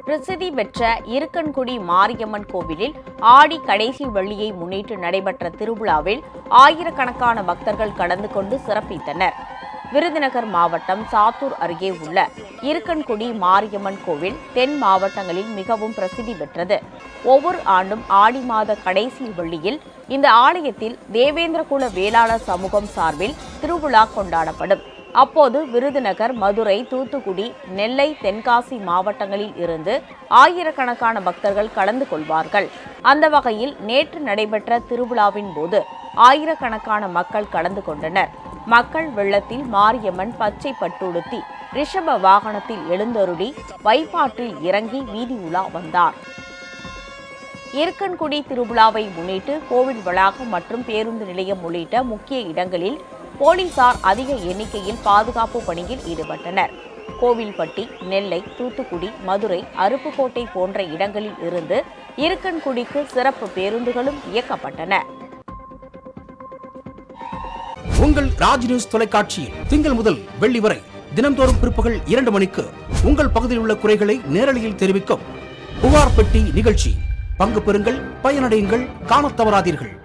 பிரசித்தி பெற்ற இருக்கன்குடி மாரியம்மன் கோவிலில் ஆடி கடைசி வெள்ளியை முன்னிட்டு நடைபெற்ற திருவிழாவில் ஆயிரக்கணக்கான பக்தர்கள் கலந்து கொண்டு சிறப்பித்தனர் விருதுநகர் மாவட்டம் சாத்தூர் அருகே உள்ள இருக்கன்குடி மாரியம்மன் கோவில் தென் மாவட்டங்களில் மிகவும் பிரசித்தி பெற்றது ஒவ்வொரு ஆண்டும் ஆடி மாத கடைசி வெள்ளியில் இந்த ஆலயத்தில் தேவேந்திரகுல வேளாளர் சமூகம் சார்பில் திருவிழா கொண்டாடப்படும் அப்போது விருதுநகர் மதுரை தூத்துக்குடி நெல்லை தென்காசி மாவட்டங்களில் இருந்து ஆயிரக்கணக்கான பக்தர்கள் கலந்து கொள்வார்கள் அந்த வகையில் நேற்று நடைபெற்ற திருவிழாவின் போது ஆயிரக்கணக்கான மக்கள் கலந்து கொண்டனர் மக்கள் வெள்ளத்தில் மாரியம்மன் பச்சை பட்டுடுத்தி ரிஷப வாகனத்தில் எழுந்தருளி வைப்பாற்றில் இறங்கி வீதி உலா வந்தார் இருக்கன்குடி திருவிழாவை முன்னிட்டு கோவில் வளாகம் மற்றும் பேருந்து நிலையம் உள்ளிட்ட முக்கிய இடங்களில் போலீசார் அதிக எண்ணிக்கையில் பாதுகாப்பு பணியில் ஈடுபட்டனர் கோவில்பட்டி நெல்லை தூத்துக்குடி மதுரை அருப்புக்கோட்டை போன்ற இடங்களில் இருந்து இருக்கன்குடிக்கு சிறப்பு பேருந்துகளும் இயக்கப்பட்டன உங்கள் ராஜ் நியூஸ் தொலைக்காட்சியில் திங்கள் முதல் வெள்ளி வரை தினம்தோறும் பிற்பகல் இரண்டு மணிக்கு உங்கள் பகுதியில் உள்ள குறைகளை நேரலையில் தெரிவிக்கும் புகார் பெட்டி நிகழ்ச்சி பங்கு பெறுங்கள் பயனடையுங்கள் காணத் தவறாதீர்கள்